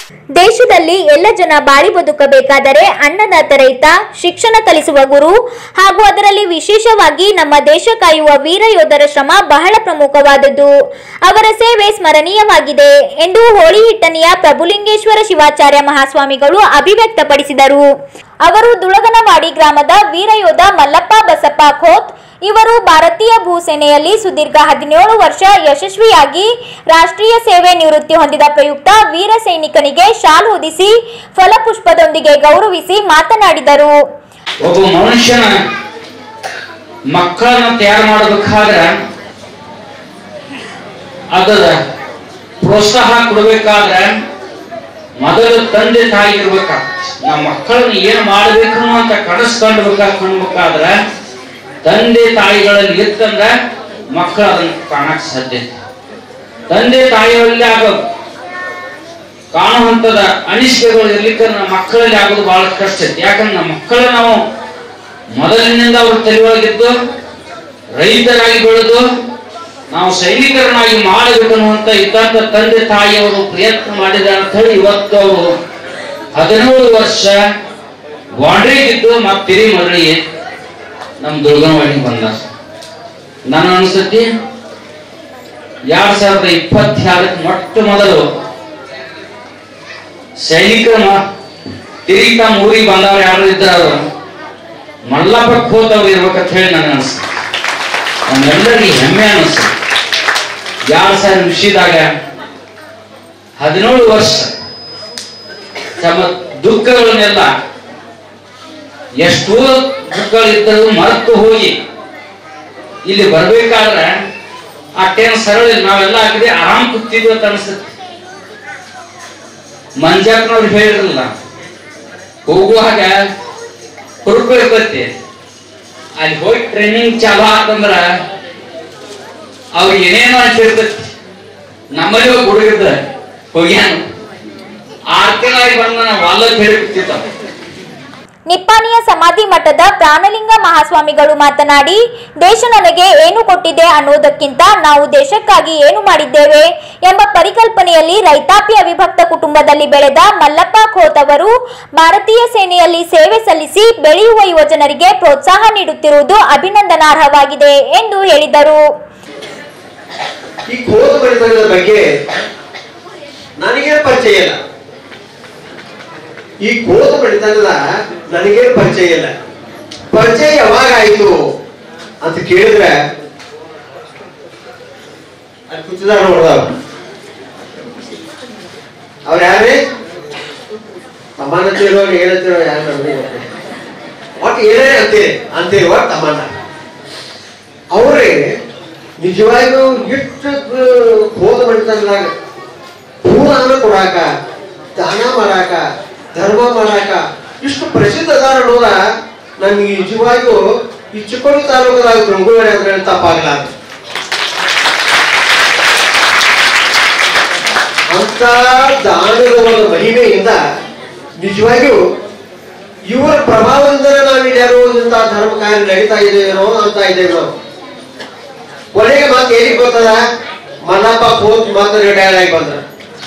ದೇಶದಲ್ಲಿ ಎಲ್ಲ ಜನ ಬಾಳಿ ಬದುಕಬೇಕಾದರೆ ಅನ್ನದಾತ ರೈತ ಶಿಕ್ಷಣ ಕಲಿಸುವ ಗುರು ಹಾಗೂ ಅದರಲ್ಲಿ ವಿಶೇಷವಾಗಿ ನಮ್ಮ ದೇಶ ಕಾಯುವ ವೀರ ಯೋಧರ ಶ್ರಮ ಬಹಳ ಪ್ರಮುಖವಾದದ್ದು ಅವರ ಸೇವೆ ಸ್ಮರಣೀಯವಾಗಿದೆ ಎಂದು ಹೋಳಿ ಹಿಟ್ಟಣಿಯ ಪ್ರಭುಲಿಂಗೇಶ್ವರ ಶಿವಾಚಾರ್ಯ ಮಹಾಸ್ವಾಮಿಗಳು ಅಭಿವ್ಯಕ್ತಪಡಿಸಿದರು ಅವರು ದುಳಗನವಾಡಿ ಗ್ರಾಮದ ವೀರ ಯೋಧ ಮಲ್ಲಪ್ಪ ಬಸಪ್ಪ ಖೋತ್ ಇವರು ಭಾರತೀಯ ಭೂಸೇನೆಯಲ್ಲಿ ಸುದೀರ್ಘ ಹದಿನೇಳು ವರ್ಷ ಯಶಸ್ವಿಯಾಗಿ ರಾಷ್ಟ್ರೀಯ ಸೇವೆ ನಿವೃತ್ತಿ ಹೊಂದಿದ ಪ್ರಯುಕ್ತ ವೀರ ಸೈನಿಕನಿಗೆ ಶಾಲ್ ಹೊದಿಸಿ ಫಲಪುಷ್ಪದೊಂದಿಗೆ ಗೌರವಿಸಿ ಮಾತನಾಡಿದರು ಒಬ್ಬ ಮನುಷ್ಯನ ಮಕ್ಕಳನ್ನ ತಯಾರು ಮಾಡಬೇಕಾದ್ರೆ ಅದರ ಪ್ರೋತ್ಸಾಹ ಕೊಡಬೇಕಾದ್ರೆ ಮೊದಲು ತಂದೆ ತಾಯಿ ಇರ್ಬೇಕ ನಮ್ಮ ಮಕ್ಕಳನ್ನ ಏನ್ ಮಾಡ್ಬೇಕು ಅಂತ ಕನಸ್ಕೊಂಡ್ಬೇಕ ಕಾಣ್ಬೇಕಾದ್ರೆ ತಂದೆ ತಾಯಿಗಳಲ್ಲಿ ಇತ್ತಂದ್ರ ಮಕ್ಕಳು ಅದನ್ನ ಕಾಣಕ್ ಸಾಧ್ಯ ತಂದೆ ತಾಯಿಗಳಲ್ಲಿ ಆಗ ಕಾಣುವಂತದ ಅನಿಸಿಕೆಗಳು ಇರ್ಲಿಕ್ಕೆ ನಮ್ಮ ಮಕ್ಕಳಲ್ಲಿ ಆಗೋದು ಬಹಳ ಕಷ್ಟ ಐತಿ ಯಾಕಂದ್ರೆ ನಮ್ಮ ಮಕ್ಕಳು ನಾವು ಮೊದಲಿನಿಂದ ಅವ್ರ ತಲೆಯೊಳಗಿದ್ದು ರೈತರಾಗಿ ಬೆಳೆದು ನಾವು ಸೈನಿಕರನ್ನಾಗಿ ಮಾಡಬೇಕು ಅನ್ನುವಂತ ಇದ್ದಂತ ತಂದೆ ತಾಯಿಯವರು ಪ್ರಯತ್ನ ಮಾಡಿದ್ದಾರೆ ಅಂತ ಹೇಳಿ ಇವತ್ತು ಅವರು ಹದಿನೇಳು ವರ್ಷ ಬಾಂಡ್ರಿಗಿದ್ದು ಮತ್ತೆ ತಿರಿ ಮರಳಿ ನಮ್ ದುರ್ಗನವಾಡಿಗೆ ಬಂದ ನನ್ನ ಅನ್ಸತಿ ಎರಡ್ ಸಾವಿರದ ಇಪ್ಪತ್ತೆರಡಕ್ಕೆ ಮೊಟ್ಟ ಮೊದಲು ಸೈನಿಕರ ತಿರುಗಿ ತಮ್ಮ ಊರಿಗೆ ಬಂದವ್ರು ಯಾರು ಇದ್ದಾರೆ ಮಲ್ಲಪ್ಪ ಖೋತ್ ಅವ್ರು ಇರ್ಬೇಕಂತ ಹೇಳಿ ನನಗೆ ಅನಿಸ್ತು ನಮ್ಮೆಲ್ಲರಿಗೆ ಹೆಮ್ಮೆ ಅನಿಸ್ತು ಎರಡ್ ಸಾವಿರ ನಿಮಿಷದಾಗ ಹದಿನೇಳು ವರ್ಷ ತಮ್ಮ ದುಃಖಗಳನ್ನೆಲ್ಲ ಎಷ್ಟೋ ದುಃಖಗಳಿದ್ದರೂ ಮರೆತು ಹೋಗಿ ಇಲ್ಲಿ ಬರ್ಬೇಕಾದ್ರೆ ಅಟ್ಟೇನು ಸರಳ ಇಲ್ಲ. ನಾವೆಲ್ಲ ಆಗದೆ ಆರಾಮ್ ಕೂತಿದ್ವಿ ಅಂತ ಅನ್ಸುತ್ತೆ ಮಂಜಾಕ್ನವ್ರು ಹೇಳಿರಲ್ಲ ಹೋಗುವಾಗ ಹುರುಕು ಇರ್ತೈತಿ ಅಲ್ಲಿ ಹೋಗಿ ಟ್ರೈನಿಂಗ್ ಚಾಲು ಆತಂದ್ರ ಅವ್ರಿಗೆ ಏನೇನೋ ಅನ್ಸಿರ್ತೈತಿ ನಮ್ಮಲ್ಲಿ ಹೋಗಿ ಹುಡುಗಿದ್ದ ಹೋಗ್ಯಾನ ಆರ್ ತಿಂಗಳಾಗಿ ಬಂದ ನಾವು ಅಲ್ಲಕ್ಕೆ ಹೇಳಿ ಕೂತಿದ್ದ ನಿಪ್ಪಾಣಿಯ ಸಮಾಧಿ ಮಠದ ಪ್ರಾಣಲಿಂಗ ಮಹಾಸ್ವಾಮಿಗಳು ಮಾತನಾಡಿ ದೇಶ ನನಗೆ ಏನು ಕೊಟ್ಟಿದೆ ಅನ್ನುವುದಕ್ಕಿಂತ ನಾವು ದೇಶಕ್ಕಾಗಿ ಏನು ಮಾಡಿದ್ದೇವೆ ಎಂಬ ಪರಿಕಲ್ಪನೆಯಲ್ಲಿ ರೈತಾಪಿ ಅವಿಭಕ್ತ ಕುಟುಂಬದಲ್ಲಿ ಬೆಳೆದ ಮಲ್ಲಪ್ಪ ಖೋತ್ ಅವರು ಭಾರತೀಯ ಸೇನೆಯಲ್ಲಿ ಸೇವೆ ಸಲ್ಲಿಸಿ ಬೆಳೆಯುವ ಯುವಜನರಿಗೆ ಪ್ರೋತ್ಸಾಹ ನೀಡುತ್ತಿರುವುದು ಅಭಿನಂದನಾರ್ಹವಾಗಿದೆ ಎಂದು ಹೇಳಿದರು ಈ ಕೋದ ಬಡಿತನದ ಬಗ್ಗೆ ನನಗೇನು ಪರಿಚಯ ಇಲ್ಲ ಈ ಕೋದ ಬಡಿತನದ ನನಗೇನು ಪರಿಚಯ ಇಲ್ಲ ಪರಿಚಯ ಯಾವಾಗ ಆಯ್ತು ಅಂತ ಕೇಳಿದ್ರೆ ಅಲ್ಲಿ ಕೂತಿದಾರ ನೋಡ್ದವ ಅವ್ರು ಯಾರೇ ತಮ್ಮನಂತಿರೋ ಏನಂತಿರೋ ಯಾರು ಒಟ್ಟು ಏನೇ ಅಂತೀರಿ ಅಂತೀರಿ ಒಟ್ಟು ತಮ್ಮನ ಅವರೇ ನಿಜವಾಗಿಯೂ ಎಷ್ಟು ಹೋದ ಮಣಿತನದಾಗ ಭೂದಾನ ಕೊಡಾಕ ದಾನ ಮಾಡಾಕ ಧರ್ಮ ಮಾಡಾಕ ಇಷ್ಟು ಪ್ರಸಿದ್ಧ ಅದಾರ ಅನ್ನೋದ ನನ್ಗೆ ನಿಜವಾಗಿಯೂ ಈ ಚಿಕ್ಕೋಡಿ ತಾಲೂಕದಾಗ ಗಂಗುವಾಡಿ ಅಂದ್ರೆ ತಪ್ಪಾಗಲಾರ ಅಂತ ದಾನದ ಒಂದು ಮಹಿಮೆಯಿಂದ ನಿಜವಾಗಿಯೂ ಇವರ ಪ್ರಭಾವದಿಂದ ನಾವು ಯಾರು ಇಂಥ ಧರ್ಮ ಕಾರ್ಯ ನಡೀತಾ ಇದ್ದೇವೇನೋ ಅಂತ ಇದ್ದೇವೆ ನಾವು ಕೊನೆಗೆ ಮತ್ತೆ ಎಲ್ಲಿಗೆ ಬರ್ತದ ಮಲ್ಲಪ್ಪ ಕೋತ್ ಮತ್ತೆ ರಿಟೈರ್ ಆಗಿ ಬಂದ್ರ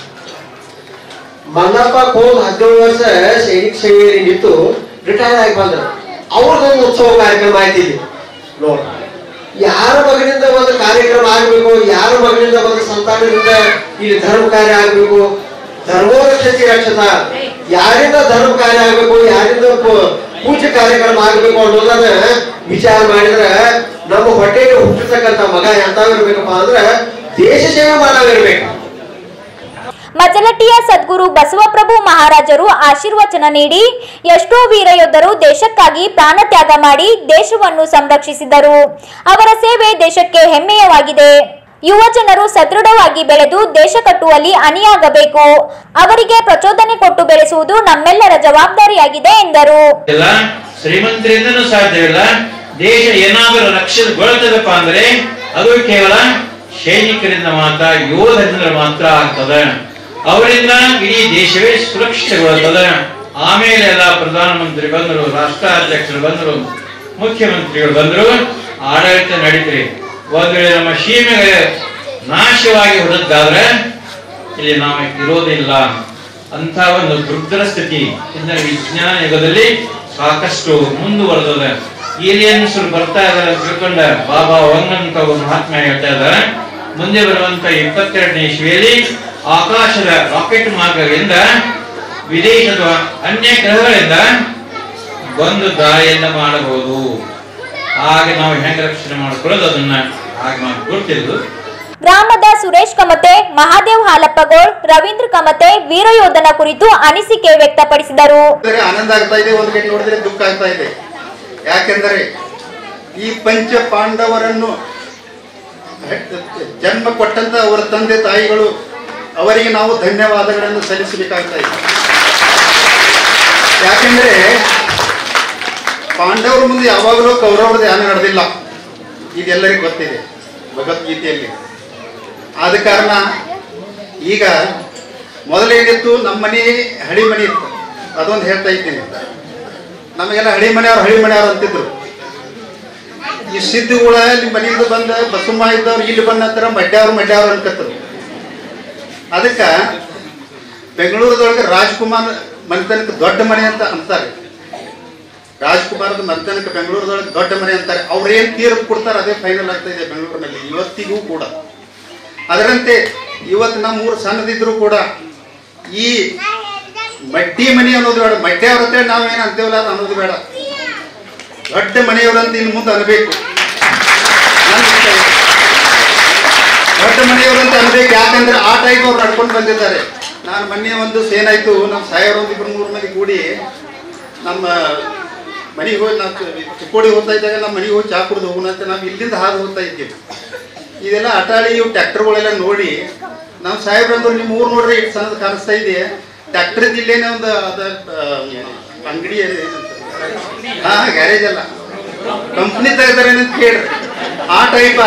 ಮಲ್ಲಪ್ಪ ಕೋತ್ ಹದಿನೇಳು ವರ್ಷ ಸೈನಿಕ ಸೇವೆಯಲ್ಲಿ ನಿಂತು ರಿಟೈರ್ ಆಗಿ ಬಂದ್ರ ಅವ್ರದ್ದೊಂದು ಉತ್ಸವ ಕಾರ್ಯಕ್ರಮ ಆಯ್ತಿಲ್ಲಿ ನೋಡ್ ಯಾರ ಮಗನಿಂದ ಒಂದು ಕಾರ್ಯಕ್ರಮ ಆಗ್ಬೇಕು ಯಾರ ಮಗನಿಂದ ಒಂದು ಸಂತಾನದಿಂದ ಇಲ್ಲಿ ಧರ್ಮ ಕಾರ್ಯ ಆಗ್ಬೇಕು ಧರ್ಮೋರಕ್ಷತೆ ರಕ್ಷತ ಯಾರಿಂದ ಧರ್ಮ ಕಾರ್ಯ ಆಗ್ಬೇಕು ಯಾರಿಂದ ಪೂ- ಪೂಜೆ ಕಾರ್ಯಕ್ರಮ ಆಗ್ಬೇಕು ಅನ್ನೋದನ್ನ ವಿಚಾರ ಮಾಡಿದ್ರೆ ನಮ್ಮ ಹೊಟ್ಟೆಗೆ ಹುಟ್ಟಿರ್ತಕ್ಕಂಥ ಮಗ ಎಂತಾವಿರ್ಬೇಕಪ್ಪ ಅಂದ್ರೆ ದೇಶ ಸೇವೆ ಮಾಡಾವಿರ್ಬೇಕು ಮಜಲಟ್ಟಿಯ ಸದ್ಗುರು ಬಸವಪ್ರಭು ಮಹಾರಾಜರು ಆಶೀರ್ವಚನ ನೀಡಿ ಎಷ್ಟೋ ವೀರ ಯೋಧರು ದೇಶಕ್ಕಾಗಿ ಪ್ರಾಣ ತ್ಯಾಗ ಮಾಡಿ ದೇಶವನ್ನು ಸಂರಕ್ಷಿಸಿದರು ಅವರ ಸೇವೆ ದೇಶಕ್ಕೆ ಹೆಮ್ಮೆಯವಾಗಿದೆ ಯುವ ಜನರು ಸದೃಢವಾಗಿ ಬೆಳೆದು ದೇಶ ಕಟ್ಟುವಲ್ಲಿ ಅಣಿಯಾಗಬೇಕು ಅವರಿಗೆ ಪ್ರಚೋದನೆ ಕೊಟ್ಟು ಬೆಳೆಸುವುದು ನಮ್ಮೆಲ್ಲರ ಜವಾಬ್ದಾರಿಯಾಗಿದೆ ಎಂದರು ಇಲ್ಲ ಶ್ರೀಮಂತರಿಂದನೂ ಸಾಧ್ಯವಿಲ್ಲ ದೇಶ ಏನಾದರೂ ರಕ್ಷಣೆಗೊಳ್ತದಪ್ಪ ಅಂದ್ರೆ ಅದು ಕೇವಲ ಸೈನಿಕರಿಂದ ಮಾತ್ರ ಯೋಧರಿಂದ ಮಾತ್ರ ಆಗ್ತದೆ ಅವರಿಂದ ಇಡೀ ದೇಶವೇ ಸುರಕ್ಷಿತಗೊಳ್ಳುತ್ತದೆ ಆಮೇಲೆ ಎಲ್ಲ ಪ್ರಧಾನಮಂತ್ರಿ ಬಂದರು ರಾಷ್ಟ್ರಾಧ್ಯಕ್ಷರು ಬಂದರು ಮುಖ್ಯಮಂತ್ರಿಗಳು ಬಂದರು ಆಡಳಿತ ನಡೀತ್ರಿ ಒಂದ್ ವೇಳೆ ನಮ್ಮ ಸೀಮೆಗೆ ನಾಶವಾಗಿ ಹೊರದ್ದಾದ್ರೆ ಇಲ್ಲಿ ನಾವು ಇರೋದಿಲ್ಲ ಅಂತ ಒಂದು ದುರ್ಧರ ಸ್ಥಿತಿ ಇನ್ನ ವಿಜ್ಞಾನ ಯುಗದಲ್ಲಿ ಸಾಕಷ್ಟು ಮುಂದುವರೆದದ ಏಲಿಯನ್ಸ್ ಬರ್ತಾ ಇದಾರೆ ಅಂತ ತಿಳ್ಕೊಂಡ ಬಾಬಾ ವಂಗ್ ಅಂತ ಒಂದು ಮಹಾತ್ಮ ಹೇಳ್ತಾ ಇದ್ದಾರೆ ಮುಂದೆ ಬರುವಂತ ಇಪ್ಪತ್ತೆರಡನೇ ಇಸ್ವಿಯಲ್ಲಿ ಆಕಾಶದ ರಾಕೆಟ್ ಮಾರ್ಗದಿಂದ ವಿದೇಶದ ಅನ್ಯ ಗ್ರಹಗಳಿಂದ ಬಂದು ದಾಳಿಯನ್ನ ಮಾಡಬಹುದು ಹಾಗೆ ನಾವು ಹೆಂಗ್ ರಕ್ಷಣೆ ಮಾಡ್ಕೊಳ್ಳೋದು ಅದನ್ನ ಹಾಗೆ ನಾವು ಗೊತ್ತಿದ್ದು ಗ್ರಾಮದ ಸುರೇಶ್ ಕಮತೆ ಮಹಾದೇವ್ ಹಾಲಪ್ಪಗೋಳ್ ರವೀಂದ್ರ ಕಮತೆ ವೀರಯೋಧನ ಕುರಿತು ಅನಿಸಿಕೆ ವ್ಯಕ್ತಪಡಿಸಿದರು ನೋಡಿದ್ರೆ ಆನಂದ ಆಗ್ತಾ ಇದೆ ಒಂದು ಕಡೆ ನೋಡಿದ್ರೆ ದುಃಖ ಆಗ್ತಾ ಇದೆ ಯಾಕೆಂದರೆ ಈ ಪಂಚ ಪಾಂಡವರನ್ನು ಜನ್ಮ ಕೊಟ್ಟಂತ ಅವರ ತಂದೆ ತಾಯಿಗಳು ಅವರಿಗೆ ನಾವು ಧನ್ಯವಾದಗಳನ್ನು ಸಲ್ಲಿಸಬೇಕಾಗ್ತಾ ಇದೆ ಯಾಕೆಂದ್ರೆ ಪಾಂಡವರ ಮುಂದೆ ಯಾವಾಗಲೂ ಕೌರವರ ಧ್ಯಾನ ನಡೆದಿಲ್ಲ ಇದೆಲ್ಲರಿಗೂ ಗೊತ್ತಿದೆ ಭಗವದ್ಗೀತೆಯಲ್ಲಿ ಆದ ಕಾರಣ ಈಗ ಮೊದಲೇನಿತ್ತು ನಮ್ಮ ಮನೆ ಹಳಿ ಮನೆ ಇತ್ತು ಅದೊಂದು ಹೇಳ್ತಾ ಇದ್ದೀನಿ ನಮಗೆಲ್ಲ ಹಳಿ ಮನೆಯವ್ರು ಹಳಿ ಮನೆಯವ್ರು ಅಂತಿದ್ರು ಈ ಸಿದ್ಧಗಳ ನಿಮ್ಮ ಮನೆಯಿಂದ ಬಂದ ಬಸಮ್ಮ ಇದ್ದವ್ರು ಇಲ್ಲಿ ಬಂದ ನಂತರ ಮಡ್ಯಾವ್ರು ಮಡ್ಯಾವ್ರು ಅನ್ಕತ್ತರು ಅದಕ್ಕೆ ಬೆಂಗಳೂರದೊಳಗೆ ರಾಜ್ಕುಮಾರ್ ಮನೆತನಕ್ಕೆ ದೊಡ್ಡ ಮನೆ ಅಂತ ಅಂತಾರೆ ರಾಜ್ಕುಮಾರದ ಮನೆತನಕ್ಕೆ ಬೆಂಗಳೂರದೊಳಗೆ ದೊಡ್ಡ ಮನೆ ಅಂತಾರೆ ಅವ್ರೇನ್ ತೀರ್ಪು ಕೊಡ್ತಾರೆ ಅದೇ ಫೈನಲ್ ಆಗ್ತಾ ಇದೆ ಬೆಂಗಳೂರಿನಲ್ಲಿ ಇವತ್ತಿಗೂ ಕೂಡ ಅದರಂತೆ ಇವತ್ತು ನಮ್ಮ ಊರು ಸಣ್ಣದಿದ್ರು ಕೂಡ ಈ ಮಡ್ಡಿ ಮನೆ ಅನ್ನೋದು ಬೇಡ ಮಡ್ಡಿಯವ್ರ ಅಂತೇಳಿ ನಾವೇನು ಅಂತೇವಲ್ಲ ಅದು ಅನ್ನೋದು ಬೇಡ ದೊಡ್ಡ ಮನೆಯವರಂತ ಇನ್ನು ಮುಂದೆ ಅನ್ಬೇಕು ನನ್ನ ಇಷ್ಟ ಇದು. ದೊಡ್ಡ ಮನೆಯವರಂತ ಅನ್ಬೇಕು ಯಾಕಂದ್ರೆ ಆ ಟೈಪ್ ಅವ್ರು ನಡ್ಕೊಂಡು ಬಂದಿದ್ದಾರೆ ನಾನು ಮೊನ್ನೆ ಒಂದು ಏನಾಯ್ತು ನಮ್ಮ ಸಾಯರ್ ಒಂದು ಇಬ್ರು ಮೂರು ಮಂದಿ ಕೂಡಿ ನಮ್ಮ ಮನೆಗೆ ಹೋಗಿ ನಾವು ಚಿಕ್ಕೋಡಿ ಹೋಗ್ತಾ ಇದ್ದಾಗ ನಮ್ಮ ಮನೆಗೆ ಹೋಗಿ ಚಾ ಕುಡಿದು ಹೋಗೋಣ ಅಂತ ನಾವು ಇಲ್ಲಿಂದ ಹಾದು ಹೋಗ್ತಾ ಇದ್ದೀವಿ ಇದೆಲ್ಲ ಅಟಾಳಿ ಇವು ಟ್ರ್ಯಾಕ್ಟರ್ಗಳೆಲ್ಲ ನೋಡಿ ನಾವು ಸಾಹೇಬ್ರಂದ್ರು ನಿಮ್ಮ ಊರು ನೋಡ್ರಿ ಇಷ್ಟು ಸಣ್ಣದು ಕಾಣಿಸ್ತಾ ಇದೆ ಟ್ರ್ಯಾಕ್ಟರ್ ಇಲ್ಲೇನೆ ಒಂದು ಅದ ಆ, ಅಂಗಡಿ ಇದೆ ಹಾ ಗ್ಯಾರೇಜ್ ಅಲ್ಲ ಕಂಪ್ನಿ ತೆಗೆದಾರೆ ಅಂತ ಕೇಳ್ರಿ ಆ ಟೈಪ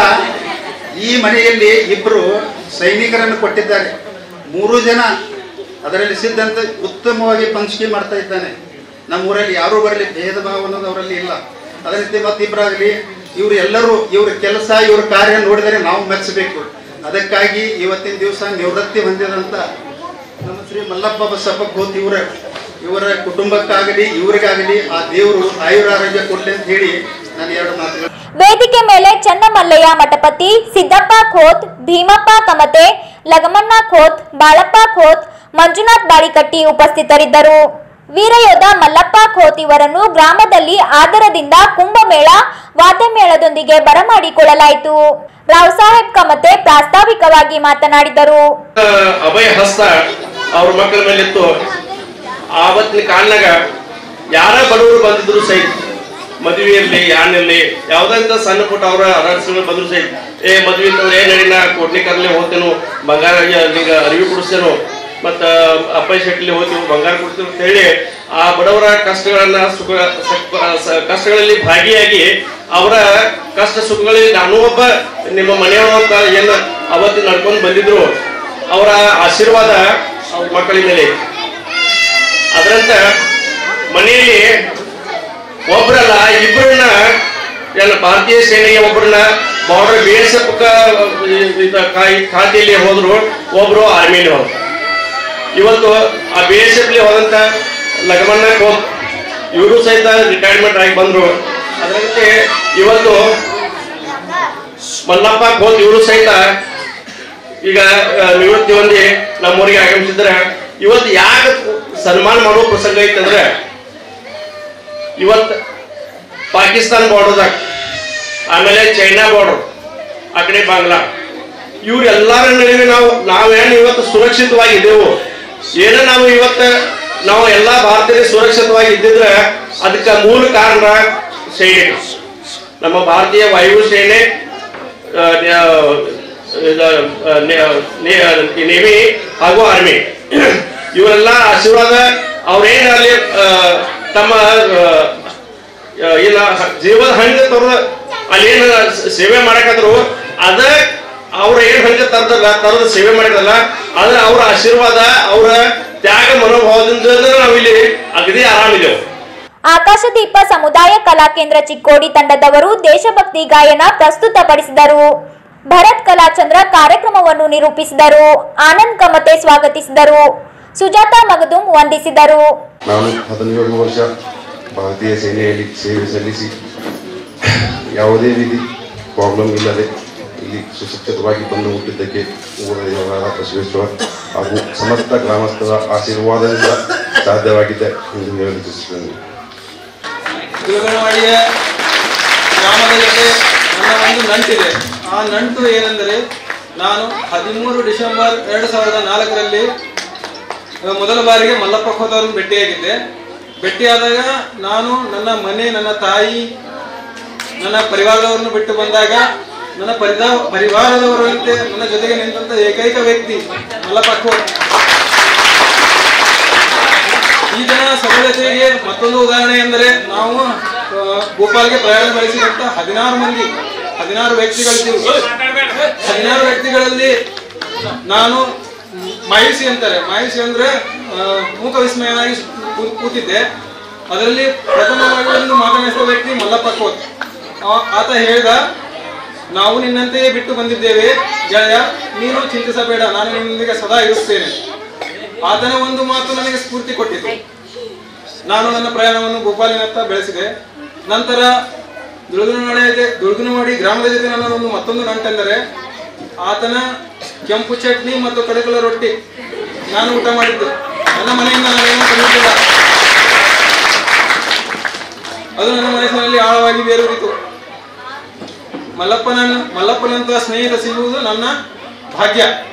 ಈ ಮನೆಯಲ್ಲಿ ಇಬ್ರು ಸೈನಿಕರನ್ನು ಕೊಟ್ಟಿದ್ದಾರೆ ಮೂರು ಜನ ಅದರಲ್ಲಿ ಸಿದ್ಧಂತ ಉತ್ತಮವಾಗಿ ಪಂಚಿಕೆ ಮಾಡ್ತಾ ಇದ್ದಾನೆ ನಮ್ಮ ಊರಲ್ಲಿ ಯಾರೂ ಬರಲಿ ಭೇದ ಭಾವ ಅನ್ನೋದು ಅವರಲ್ಲಿ ಇಲ್ಲ ಅದೇ ರೀತಿ ಮತ್ತಿಬ್ಬರಾಗಲಿ ಇವರು ಎಲ್ಲರೂ ಇವ್ರ ಕೆಲಸ ಇವ್ರ ಕಾರ್ಯ ನೋಡಿದರೆ ನಾವು ಮೆಚ್ಚಬೇಕು ಅದಕ್ಕಾಗಿ ಇವತ್ತಿನ ದಿವಸ ನಿವೃತ್ತಿ ಹೊಂದಿದಂತ ನಮ್ಮ ಶ್ರೀ ಮಲ್ಲಪ್ಪ ಬಸಪ್ಪ ಗೋತ್ ಇವರ ಇವರ ಕುಟುಂಬಕ್ಕಾಗಲಿ ಇವರಿಗಾಗಲಿ ಆ ದೇವರು ಆಯುರಾರೋಗ್ಯ ಕೊಡ್ಲಿ ಅಂತ ಹೇಳಿ ನಾನು ಎರಡು ಮಾತುಗಳು ವೇದಿಕೆ ಮೇಲೆ ಚನ್ನಮಲ್ಲಯ್ಯ ಮಠಪತಿ ಸಿದ್ದಪ್ಪ ಖೋತ್ ಭೀಮಪ್ಪ ಕಮತೆ ಲಗಮನ್ನ ಖೋತ್ ಬಾಳಪ್ಪ ಖೋತ್ ಮಂಜುನಾಥ್ ಬಾಳಿಕಟ್ಟಿ ಉಪಸ್ಥಿತರಿದ್ದರು ವೀರಯೋಧ ಮಲ್ಲಪ್ಪ ಖೋತ್ ಇವರನ್ನು ಗ್ರಾಮದಲ್ಲಿ ಆದರದಿಂದ ಕುಂಭಮೇಳ ವಾದ್ಯಮೇಳದೊಂದಿಗೆ ಬರಮಾಡಿಕೊಳ್ಳಲಾಯಿತು ರಾವ್ ಸಾಹೇಬ್ ಕಮತೆ ಪ್ರಾಸ್ತಾವಿಕವಾಗಿ ಮಾತನಾಡಿದರು ಅಭಯ ಹಸ್ತ ಅವ್ರ ಮಕ್ಕಳ ಮೇಲಿತ್ತು ಆವತ್ತಿನ ಕಾಲನಾಗ ಯಾರ ಬಡವರು ಬಂದಿದ್ರು ಸಹಿತ ಮದುವೆ ಇರ್ಲಿ ಯಾನಿರ್ಲಿ ಯಾವ್ದಂತ ಸಣ್ಣ ಪುಟ್ಟ ಅವ್ರ ಅರಸಿಗಳು ಬಂದ್ರು ಸಹಿತ ಏ ಮದ್ವೆ ಇತ್ತಂದ್ರೆ ಏನ್ ನಡಿ ನಾ ಕೋಟ್ಲಿಕರ್ಲಿ ಹೋಗ್ತೇನು ಬಂಗಾರ ನಿಂಗ ಅರಿವಿ ಕೊಡಿಸ್ತೇನು ಮತ್ತ ಅಪ್ಪೈ ಶೆಟ್ಲಿ ಹೋಗ್ತೀವಿ ಬಂಗಾರ ಕೊಡ್ತೀವಿ ಅಂತ ಹೇಳಿ ಆ ಬಡವರ ಕಷ್ಟಗಳನ್ನ ಸುಖ ಸುಖ- ಸ- ಕಷ್ಟಗಳಲ್ಲಿ ಭಾಗಿಯಾಗಿ ಅವರ ಕಷ್ಟ ಸುಖಗಳಲ್ಲಿ ನಾನು ಒಬ್ಬ ನಿಮ್ಮ ಮನೆಯವರು ಅಂತ ಏನು ಅವತ್ತು ನಡ್ಕೊಂಡು ಬಂದಿದ್ರು ಅವರ ಆಶೀರ್ವಾದ ಅವ್ರ ಮಕ್ಕಳ ಮೇಲೆ ಐತಿ. ಅದರಂತ ಮನೆಯಲ್ಲಿ ಒಬ್ರಲ್ಲ ಇಬ್ಬರನ್ನ ಎಲ್ಲ ಭಾರತೀಯ ಸೇನೆಗೆ ಒಬ್ಬರನ್ನ ಬಾರ್ಡರ್ ಬಿ ಎಸ್ ಎಫ್ ಖಾತೆಯಲ್ಲಿ ಹೋದ್ರು ಒಬ್ರು ಆರ್ಮಿಲಿ ಹೋದ್ರು ಇವತ್ತು ಆ ಬಿ ಎಸ್ ಎಫ್ ಹೋದಂತ ಲಗಮನ್ನ ಕೋತ್ ಇವರು ಸಹಿತ ರಿಟೈರ್ಮೆಂಟ್ ಆಗಿ ಬಂದ್ರು ಅದರಂತೆ ಇವತ್ತು ಮಲ್ಲಪ್ಪ ಕೋತ್ ಇವರು ಸಹಿತ ಈಗ ಆ, ನಿವೃತ್ತಿ ಹೊಂದಿ ನಮ್ಮೂರಿಗೆ ಆಗಮಿಸಿದ್ರೆ ಇವತ್ತು ಯಾಕೆ ಸನ್ಮಾನ ಮಾಡೋ ಪ್ರಸಂಗ ಐತಂದ್ರೆ ಇವತ್ತು ಪಾಕಿಸ್ತಾನ ಬಾರ್ಡರ್ದಾಗ ಆಮೇಲೆ ಚೈನಾ ಬಾರ್ಡರ್ ಆ ಕಡೆ ಬಾಂಗ್ಲಾ ಇವ್ರೆಲ್ಲರ ನಡುವೆ ನಾವು ನಾವೇನು ಇವತ್ತು ಸುರಕ್ಷಿತವಾಗಿ ಇದ್ದೇವು ಏನೋ ನಾವು ಇವತ್ತು ನಾವು ಎಲ್ಲ ಭಾರತೀಯರು ಸುರಕ್ಷಿತವಾಗಿ ಇದ್ದಿದ್ರೆ ಅದಕ್ಕೆ ಮೂಲ ಕಾರಣ ಸೈನಿಕರು ನಮ್ಮ ಭಾರತೀಯ ವಾಯು ಸೇನೆ ಆ, ನ್ಯಾ- ಇದು, ಆ, ನ್ಯಾ- ನೇ- ನೇವಿ ಹಾಗೂ ಆರ್ಮಿ ಇವರೆಲ್ಲ ಆಶೀರ್ವಾದ ಅವ್ರೇನ್ ಅಲ್ಲಿ ಆ, ತಮ್ಮ ಆ, ಆ, ಏನ ಹ- ಜೀವದ ಹಂಗ ತೋರ ಅಲ್ಲೇನು ಸೇವೆ ಮಾಡಕತ್ರು ಅದ ಅವ್ರ ಏನ್ ಹಂಗ ತರದ ತರದ ಸೇವೆ ಮಾಡಿದ್ರಲ್ಲ ಅದ್ರ ಅವ್ರ ಆಶೀರ್ವಾದ ಅವರ ತ್ಯಾಗ ಮನೋಭಾವದಿಂದ ನಾವಿಲ್ಲಿ ಅಗದಿ ಆರಾಮಿದೆವು ಆಕಾಶದೀಪ ಸಮುದಾಯ ಕಲಾ ಕೇಂದ್ರ ಚಿಕ್ಕೋಡಿ ತಂಡದವರು ದೇಶಭಕ್ತಿ ಗಾಯನ ಪ್ರಸ್ತುತಪಡಿಸಿದರು ಭರತ್ ಕಲಾಚಂದ್ರ ಕಾರ್ಯಕ್ರಮವನ್ನು ನಿರೂಪಿಸಿದರು ಆನಂದ್ ಕಮತೆ ಸ್ವಾಗತಿಸಿದರು ಸುಜಾತ ಮಗದುಂ ವಂದಿಸಿದರು ನಾನು ಹದಿನೇಳು ವರ್ಷ ಭಾರತೀಯ ಸೇನೆಯಲ್ಲಿ ಸೇವೆ ಸಲ್ಲಿಸಿ ಯಾವುದೇ ರೀತಿ ಪ್ರಾಬ್ಲಮ್ ಇಲ್ಲದೆ ಇಲ್ಲಿ ಸುಶಿಕ್ಷಿತವಾಗಿ ಬಂದು ಹುಟ್ಟಿದ್ದಕ್ಕೆ ಊರ ದೇವರಾದ ಬಸವೇಶ್ವರ ಹಾಗೂ ಸಮಸ್ತ ಗ್ರಾಮಸ್ಥರ ಆಶೀರ್ವಾದದಿಂದ ಸಾಧ್ಯವಾಗಿದೆ ಎಂದು ಹೇಳಲು ಇಚ್ಛಿಸುತ್ತೇನೆ ದುರ್ಗನವಾಡಿಯ ಗ್ರಾಮದ ಜೊತೆ ನನ್ನ ಒಂದು ನಂಟಿದೆ ಆ ನಂಟು ಏನೆಂದರೆ ನಾನು ಹದಿಮೂರು ಡಿಸೆಂಬರ್ ಎರಡು ಸಾವಿರದ ನಾಲ್ಕರಲ್ಲಿ ಅಹ್, ಮೊದಲ ಬಾರಿಗೆ ಮಲ್ಲಪ್ಪ ಖೋದವ್ರನ್ನ ಭೇಟಿಯಾಗಿದ್ದೆ ಭೇಟಿಯಾದಾಗ ನಾನು ನನ್ನ ಮನೆ ನನ್ನ ತಾಯಿ ನನ್ನ ಪರಿವಾರದವರನ್ನು ಬಿಟ್ಟು ಬಂದಾಗ ನನ್ನ ಪರಿದ ಪರಿವಾರದವರಂತೆ ನನ್ನ ಜೊತೆಗೆ ನಿಂತ ಏಕೈಕ ವ್ಯಕ್ತಿ ಮಲ್ಲಪ್ಪ ಖೋದ್ ಈಗಿನ ಸರಳತೆಗೆ ಮತ್ತೊಂದು ಉದಾಹರಣೆ ಎಂದರೆ ನಾವು ಆ, ಭೋಪಾಲ್ಗೆ ಪ್ರಯಾಣ ಬೆಳೆಸಿದಂತ ಹದಿನಾರು ಮಂದಿ ಹದಿನಾರು ವ್ಯಕ್ತಿಗಳಿದ್ದೀವಿ ಹದಿನಾರು ವ್ಯಕ್ತಿಗಳಲ್ಲಿ ನಾನು ಮಾಯುಸಿ ಅಂತಾರೆ ಮಾಯುಸಿ ಅಂದ್ರೆ ಆ, ಮೂಕ ವಿಸ್ಮಯನಾಗಿ ಕೂ- ಕೂತಿದ್ದೆ ಅದರಲ್ಲಿ ಪ್ರಥಮವಾಗಿ ಒಂದು ಮಾತನಾಡಿಸಿದ ವ್ಯಕ್ತಿ ಮಲ್ಲಪ್ಪ ಕೋತ್ ಆ- ಆತ ಹೇಳಿದ ನಾವು ನಿನ್ನಂತೆಯೇ ಬಿಟ್ಟು ಬಂದಿದ್ದೇವೆ ಗೆಳೆಯ ನೀನು ಚಿಂತಿಸಬೇಡ ನಾನು ನಿನ್ನೊಂದಿಗೆ ಸದಾ ಇರುತ್ತೇನೆ ಆತನ ಒಂದು ಮಾತು ನನಗೆ ಸ್ಫೂರ್ತಿ ಕೊಟ್ಟಿತು ನಾನು ನನ್ನ ಪ್ರಯಾಣವನ್ನು ಭೋಪಾಲಿನತ್ತ ಬೆಳೆಸಿದೆ ನಂತರ ದುರ್ಗನವಾಡಿಗೆ ದುರ್ಗನವಾಡಿ ಗ್ರಾಮದ ಜೊತೆ ನನ್ನ ಒಂದು ಮತ್ತೊಂದು ನಂಟೆಂದರೆ ಆತನ ಕೆಂಪು ಚಟ್ನಿ ಮತ್ತು ಕಡಕಲ ರೊಟ್ಟಿ ನಾನು ಊಟ ಮಾಡಿದ್ದು ನನ್ನ ಮನೆಯಿಂದ ನಾನೇನು ತಂದಿದ್ದಿಲ್ಲ ಅದು ನನ್ನ ಮನಸ್ಸಿನಲ್ಲಿ ಆಳವಾಗಿ ಬೇರೂರಿತು ಮಲ್ಲಪ್ಪನ ಮಲ್ಲಪ್ಪನಂತಹ ಸ್ನೇಹಿತ ಸಿಗುವುದು ನನ್ನ ಭಾಗ್ಯ